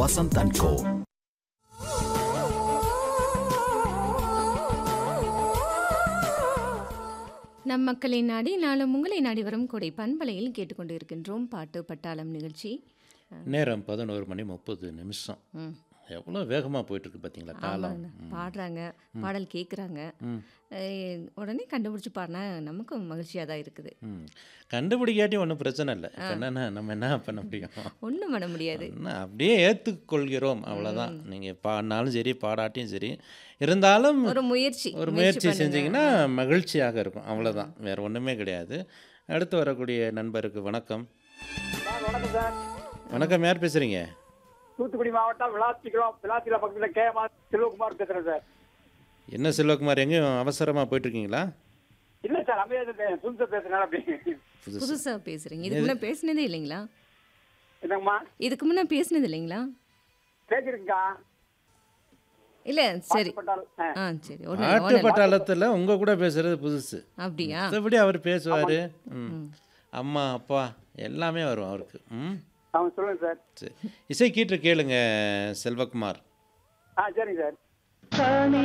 Vasanth and கோ நம் மக்களை நாடி நாளும் உங்களை நாடி வரும் கொடை பண்பலையில் கேட்டுக்கொண்டு இருக்கின்றோம் பாட்டு பட்டாளம் நிகழ்ச்சி நேரம் பதினோரு மணி முப்பது நிமிஷம் ம். எவ்வளோ வேகமாக போயிட்டுருக்கு பார்த்தீங்களா காலம் ஆமாங்க. பாடுறாங்க பாடல் கேட்குறாங்க ம். உடனே கண்டுபிடிச்சு பாடினா நமக்கும் மகிழ்ச்சியாக தான் இருக்குது ம் கண்டுபிடிக்காட்டி ஒன்றும் பிரச்சனை இல்லை இப்போ என்னென்னா நம்ம என்ன பண்ண முடியும் ஒன்றும் பண்ண முடியாது என்ன அப்படியே ஏற்றுக்கொள்கிறோம் அவ்வளோதான் நீங்கள் பாடினாலும் சரி பாடாட்டியும் சரி இருந்தாலும் ஒரு முயற்சி ஒரு முயற்சி பண்ணுங்க. செஞ்சீங்கன்னா மகிழ்ச்சியாக இருக்கும் அவ்வளோதான் வேறு ஒன்றுமே கிடையாது அடுத்து வரக்கூடிய நண்பருக்கு வணக்கம் சார் வணக்கம் சார் வணக்கம் யார் பேசுகிறீங்க தூத்துக்குடி மாவட்டம் விளாத்திக்குளம் விளாத்தில பக்கத்தில் கே மா செல்வகுமார் பேசுறேன் சார் என்ன செல்வகுமார் எங்கேயும் அவசரமாக போயிட்டுருக்கீங்களா இல்ல சார் அமைதியா புதுசா பேசுறேன் அப்படி புதுசு புதுசா பேசுறீங்க இதுக்கு முன்னே பேசினதே இல்லைங்களா என்னங்கம்மா இதுக்கு முன்னே பேசினது இல்லைங்களா கேக்குறீங்கக்கா இல்ல சரி பட்டால் ஆ. ஆ சரி ஒண்ணு ஆட்டு ஒண்ணு பட்டாளத்தில் உங்கள் கூட பேசுகிறது புதுசு அப்படியா மற்றபடி அவர் பேசுவார் ம் அம்மா அப்பா எல்லாமே வரும் அவருக்கு ம் அவன் சொல்லுங்க சார் சரி இசை கீற்று கேளுங்க செல்வகுமார் ஆ சரிங்க சார்